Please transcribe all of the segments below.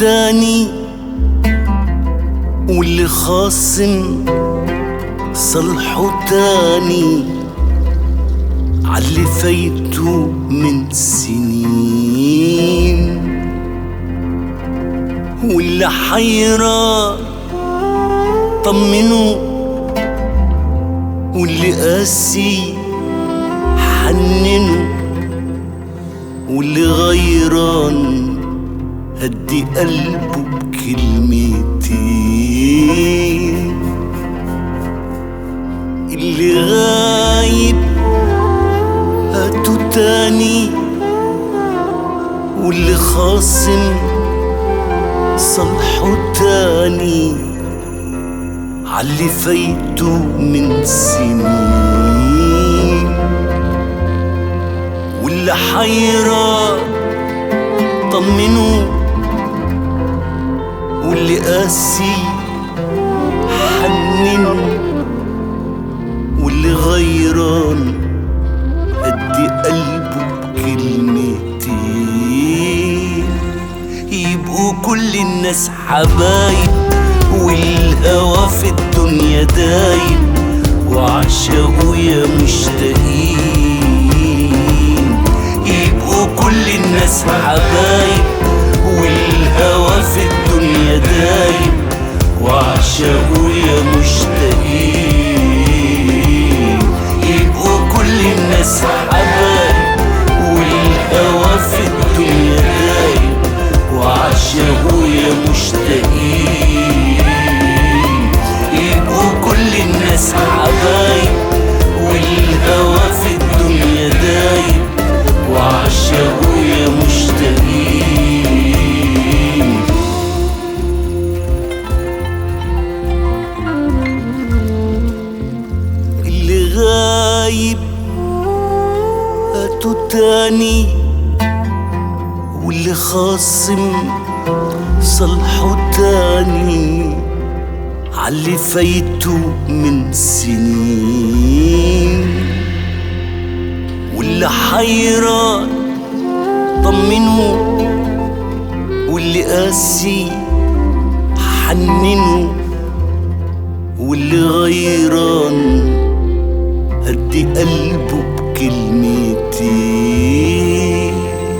تاني واللي خاصم صلحه تاني عاللي فايته من سنين واللي حيران طمنه واللي قاسي حننه واللي غيران هدي قلبه بكلمتين اللي غايب هاتوا تاني واللي خاصم صلحه تاني عاللي فايته من سنين واللي حيران طمنه واللي قاسي حننه واللي غيران ادي قلبه بكلمتين يبقوا كل الناس حبايب والهوى في الدنيا دايب وعشقوا يا مشتاقين يبقوا كل الناس حبايب والهوى في الدنيا دايب وعشقوا يا مشتاقين يبقوا كل الناس حبايب والهوى في الدنيا دايب وعشقوا يا مشتاقين يبقوا كل الناس حبايب والهوى في الدنيا دايب وعشقوا يا مشتاقين اللي غايب هاتوا تاني واللي خاصم صلحه تاني عاللي فايته من سنين واللي حيران طمنه واللي قاسي حننه واللي غيران هدي قلبه بكلمتين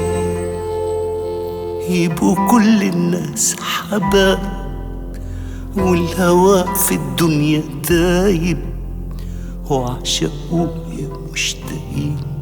يبقوا كل الناس حباب والهوى في الدنيا دايب وعشقوا يا مشتاقين